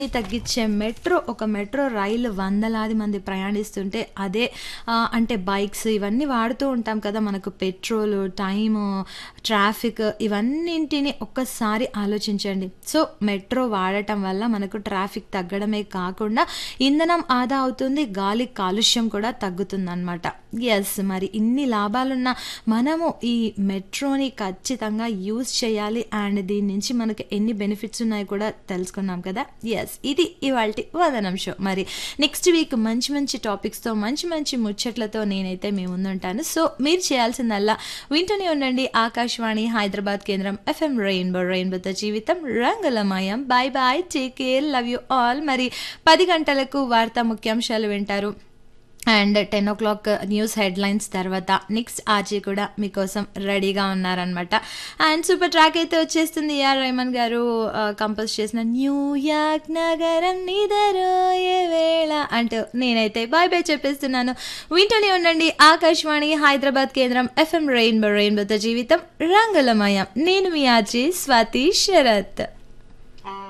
తగ్గించే మెట్రో ఒక మెట్రో రైలు వందలాది మంది ప్రయాణిస్తుంటే అదే ఆ, అంటే బైక్స్ ఇవన్నీ వాడుతూ ఉంటాం కదా మనకు పెట్రోల్ టైము ట్రాఫిక్ ఇవన్నింటిని ఒక్కసారి ఆలోచించండి సో మెట్రో వాడటం వల్ల మనకు ట్రాఫిక్ తగ్గడమే కాకుండా ఇంధనం ఆదా అవుతుంది గాలి కాలుష్యం కూడా తగ్గుతుందన్నమాట ఎస్ మరి ఇన్ని లాభాలున్న మనము ఈ మెట్రోని ఖచ్చితంగా యూజ్ చేయాలి అండ్ దీని నుంచి మనకు ఎన్ని బెనిఫిట్స్ ఉన్నాయో కూడా తెలుసుకున్నాం కదా ఎస్ ఇది ఇవాళ వదనం షో మరి నెక్స్ట్ వీక్ మంచి మంచి టాపిక్స్తో మంచి మంచి ముచ్చట్లతో నేనైతే మీ ముందుంటాను సో మీరు చేయాల్సిందల్లా వింటూనే ఉండండి ఆకాశవాణి హైదరాబాద్ కేంద్రం ఎఫ్ఎం రెయిన్బో రెయిన్బోతో జీవితం రంగులమయం bye bye take care love you all మరి పది గంటలకు వార్తా ముఖ్యాంశాలు వింటారు and ten o'clock news headlines తర్వాత నెక్స్ట్ ఆర్జీ కూడా మీకోసం రెడీగా ఉన్నారనమాట అండ్ సూపర్ ట్రాక్ అయితే వచ్చేస్తుంది ఏఆర్ రెహమాన్ గారు కంపోజ్ చేసిన న్యూయార్క్ నగరం నిదరోయే వేళ అంటూ నేనైతే బాయ్ బాయ్ చెప్పేస్తున్నాను వింటూనే ఉండండి ఆకాశవాణి హైదరాబాద్ కేంద్రం ఎఫ్ఎం రెయిన్బో రెయిన్బోతో జీవితం రంగులమయం నేను మీ ఆర్జీ స్వాతి శరత్